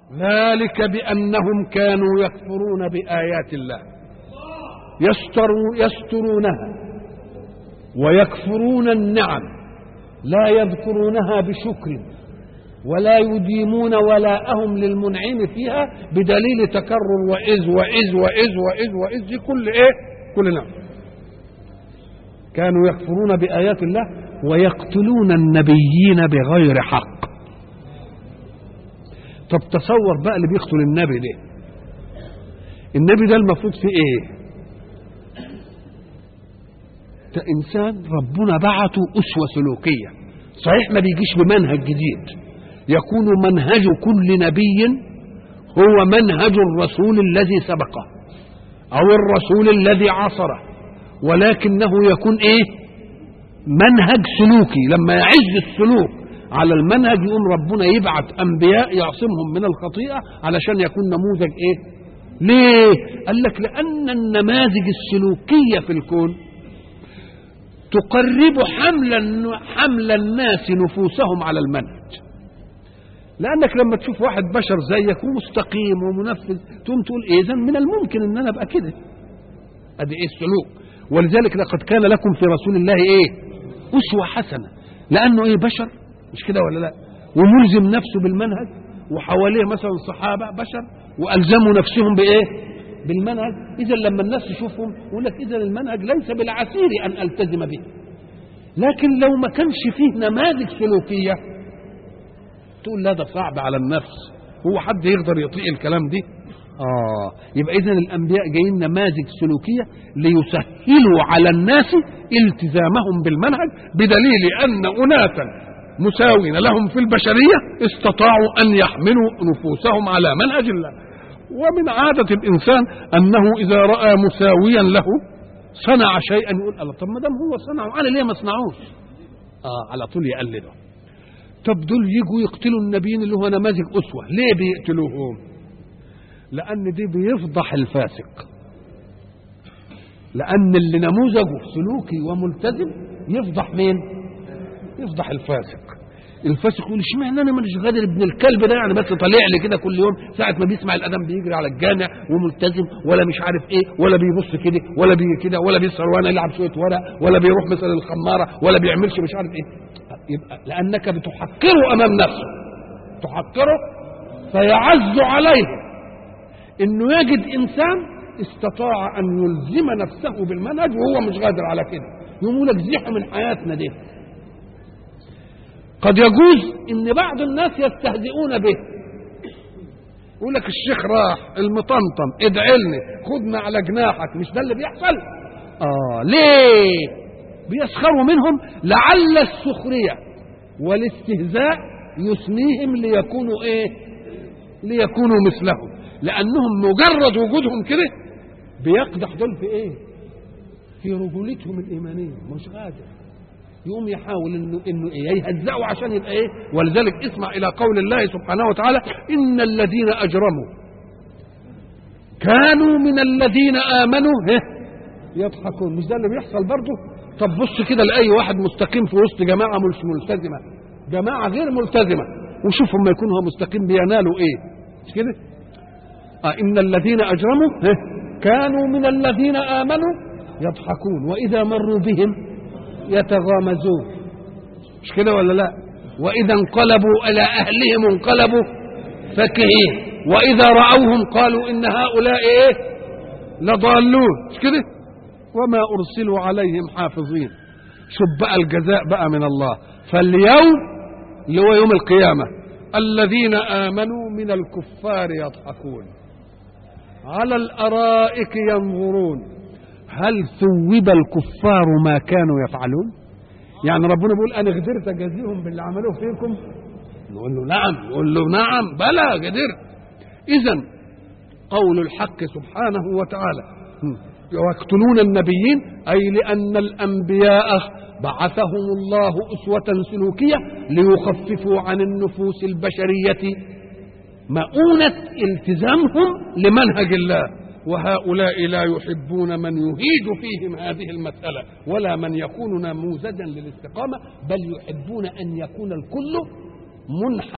ذلك بأنهم كانوا يكفرون بآيات الله يستروا يسترونها ويكفرون النعم لا يذكرونها بشكر ولا يديمون ولاءهم للمنعم فيها بدليل تكرر وإذ وإذ وإذ وإذ وإذ دي كل إيه؟ كل نعم كانوا يكفرون بآيات الله ويقتلون النبيين بغير حق طب تصور بقى اللي بيقتل النبي ده النبي ده المفروض فيه ايه ده انسان ربنا بعته اسوه سلوكيه صحيح ما بيجيش بمنهج جديد يكون منهج كل نبي هو منهج الرسول الذي سبقه او الرسول الذي عصره ولكنه يكون ايه منهج سلوكي لما يعز السلوك على المنهج يقوم ربنا يبعث انبياء يعصمهم من الخطيئه علشان يكون نموذج ايه ليه قال لك لان النماذج السلوكيه في الكون تقرب حمل حمل الناس نفوسهم على المنهج لانك لما تشوف واحد بشر زيك ومستقيم ومنفذ تقوم تقول ايه اذا من الممكن ان انا ابقى كده ادي ايه السلوك ولذلك لقد كان لكم في رسول الله ايه اسوه حسنه لانه ايه بشر مش كده ولا لا وملزم نفسه بالمنهج وحواليه مثلا صحابه بشر والزموا نفسهم بايه بالمنهج اذا لما الناس تشوفهم يقول لك اذا المنهج ليس بالعسير ان التزم به لكن لو ما كانش فيه نماذج سلوكيه تقول لا ده صعب على النفس هو حد يقدر يطيق الكلام دي اه يبقى اذا الانبياء جايين نماذج سلوكيه ليسهلوا على الناس التزامهم بالمنهج بدليل ان اناسا مساوين لهم في البشريه استطاعوا ان يحملوا نفوسهم على منهج الله ومن عاده الانسان انه اذا راى مساويا له صنع شيئا يقول الله طب ما دام هو صنعه انا ليه ما اصنعوش اه على طول يقلده طب دول يجوا يقتلوا النبيين اللي هو نماذج اسوه ليه بيقتلوهم لان دي بيفضح الفاسق لان اللي نموذجه سلوكي وملتزم يفضح مين يفضح الفاسق الفاسق يقول اشمعنى انا مش غادر ابن الكلب ده يعني بس طالع لي كده كل يوم ساعه ما بيسمع الاذان بيجري على الجامع وملتزم ولا مش عارف ايه ولا بيبص كده ولا بي كده ولا بيسهر وانا يلعب شويه ورق ولا بيروح مثلا الخماره ولا بيعملش مش عارف ايه يبقى لانك بتحقره امام نفسه تحقره فيعز عليه انه يجد انسان استطاع ان يلزم نفسه بالمنهج وهو مش قادر على كده يقول لك زيحوا من حياتنا دي قد يجوز ان بعض الناس يستهزئون به يقول لك الشيخ راح المطمطم ادعي لنا خدنا على جناحك مش ده اللي بيحصل اه ليه بيسخروا منهم لعل السخريه والاستهزاء يثنيهم ليكونوا ايه ليكونوا مثلهم لانهم مجرد وجودهم كده بيقدح دول في ايه في رجولتهم الايمانيه مش قادر يقوم يحاول انه انه ايه يهزأوا عشان يبقى ايه ولذلك اسمع الى قول الله سبحانه وتعالى ان الذين اجرموا كانوا من الذين امنوا ها يضحكون مش ده اللي بيحصل برضه طب بص كده لاي واحد مستقيم في وسط جماعه مش ملتزمه جماعه غير ملتزمه وشوف هم يكون هو مستقيم بينالوا ايه مش كده آه ان الذين اجرموا ها كانوا من الذين امنوا يضحكون واذا مروا بهم يتغامزون مش كده ولا لا واذا انقلبوا الى اهلهم انقلبوا فكهين واذا راوهم قالوا ان هؤلاء ايه لضالون مش كده وما ارسلوا عليهم حافظين شوف بقى الجزاء بقى من الله فاليوم اللي هو يوم القيامه الذين امنوا من الكفار يضحكون على الارائك ينظرون هل ثوب الكفار ما كانوا يفعلون يعني ربنا بيقول انا قدرت اجازيهم باللي عملوه فيكم نقول له نعم نقول له نعم بلى قدرت اذا قول الحق سبحانه وتعالى ويقتلون النبيين اي لان الانبياء بعثهم الله اسوه سلوكيه ليخففوا عن النفوس البشريه مؤونه التزامهم لمنهج الله وهؤلاء لا يحبون من يهيج فيهم هذه المسألة ولا من يكون نموذجا للاستقامة بل يحبون أن يكون الكل منحى